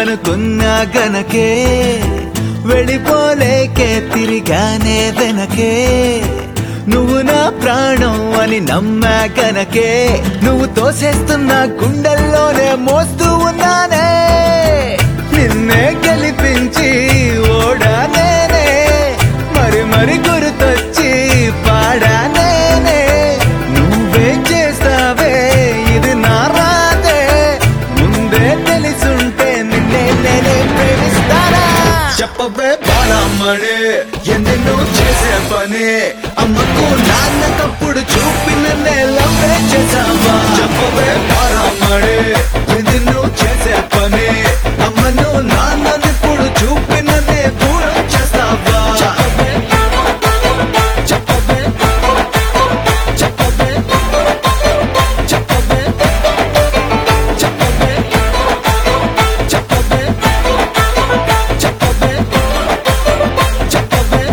అనుకున్నా గనకే వెళ్ళిపోలేకే తిరిగానే వెనకే నువ్వు నా ప్రాణం అని నమ్మా గనకే నువ్వు తోసేస్తున్న గుండెల్లోనే మోస్తూ ఉన్నానే నిన్నే గెలిపించి ఓడా నేనే మరి మరి గుర్తొచ్చి పాడా నేనే నువ్వే చేస్తావే ఇది నా రాదే ముందే తెలిసుంటే నిన్నే నేనే ప్రేమిస్తానా చెప్పవే బాలమ్మడే ఎన్నెన్నో చేసే పని అమ్మకు నాన్న తప్పుడు చూపిన నేలవే చేసావా చెప్పవే బాలమ్మడే ఎన్నెన్నో చేసే పని అమ్మను నాన్ననిప్పుడు చూపిన నే దూరం చేస్తావా చెప్పవే చెప్పవే చెప్పవే చెప్పవే చెప్పవే చెప్పవే చెప్పవే చెప్పవే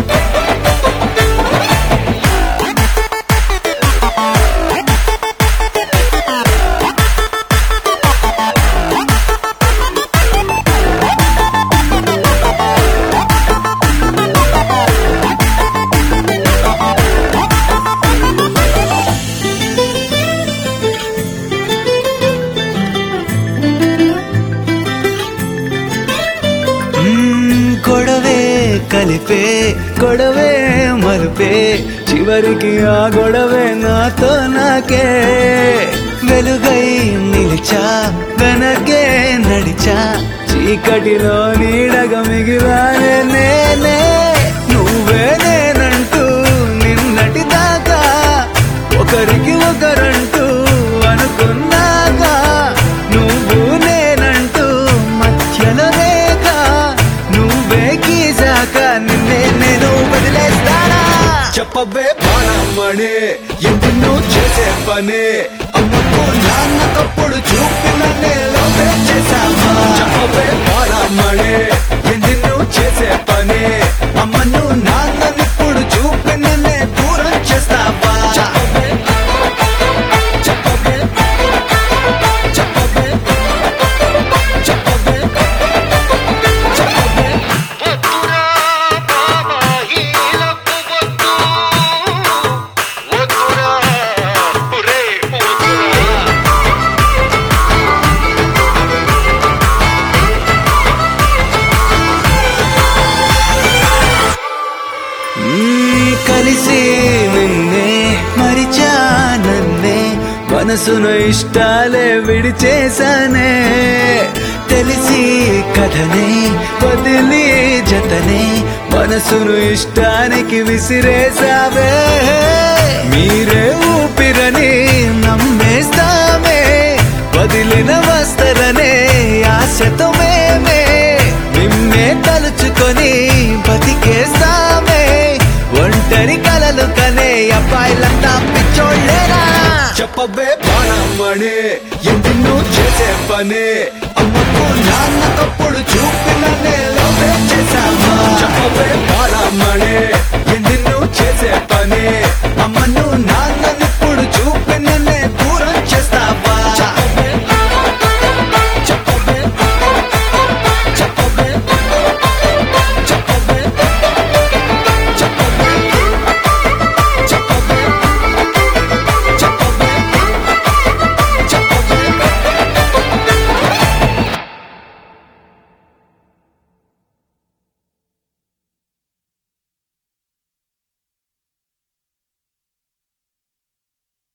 మ్మ్, గొడవే కలిపే గొడవే మలుపే చివరికి ఆ గొడవే నాతో నాకే వెలుగై నిలిచా వెనకే నడిచా చీకటిలో నీడగా మిగిలానే నేనే నువ్వే నేనంటూ నిన్నటి దాకా ఒకరికి ఒకరంటూ అనుకున్నాక నువ్వు నేనంటూ మధ్యలో రేఖ నువ్వే గీసాక నిన్నే నేను వదిలేస్తానా చెప్పవే బాణమ్మని ఎన్నెన్నో చేసే పని అమ్మకు నాన్న తప్పుడు చూపిన నేలవే చేసావా చెప్పవే బాణమ్మని ఎన్నెన్నో చేసే పని అమ్మను నాన్ననిప్పుడు చూపిన నే దూరం చేస్తావా చెప్పవే చెప్పవే చెప్పవే చెప్పవే చెప్పవే వద్దురా బాబా హీలకు వద్దు వద్దురా ఒరే వద్దురా నీ కలిసి నిన్నే మరిచా నన్నే మనసును ఇష్టాలే విడిచేశానే తెలిసి కథనే వదిలి జతనే మనసును ఇష్టానికి విసిరేసావే మీరే ఊపిరని నమ్మేస్తామే వదిలిన వస్తరనే ఆశతో మేమే నిన్నే తలుచుకొని బతికేస్తామే ఒంటరి కలలు కనే అబ్బాయిలంతా పిచ్చోళ్ళేనా చెప్పవే బాణమ్మని ఎన్నెన్నో చేసే పని అమ్మకు నాన్న తప్పుడు చూపిన నేలవే చేసావా చెప్పవే బాణమ్మని ఎన్నెన్నో చేసే పని అమ్మ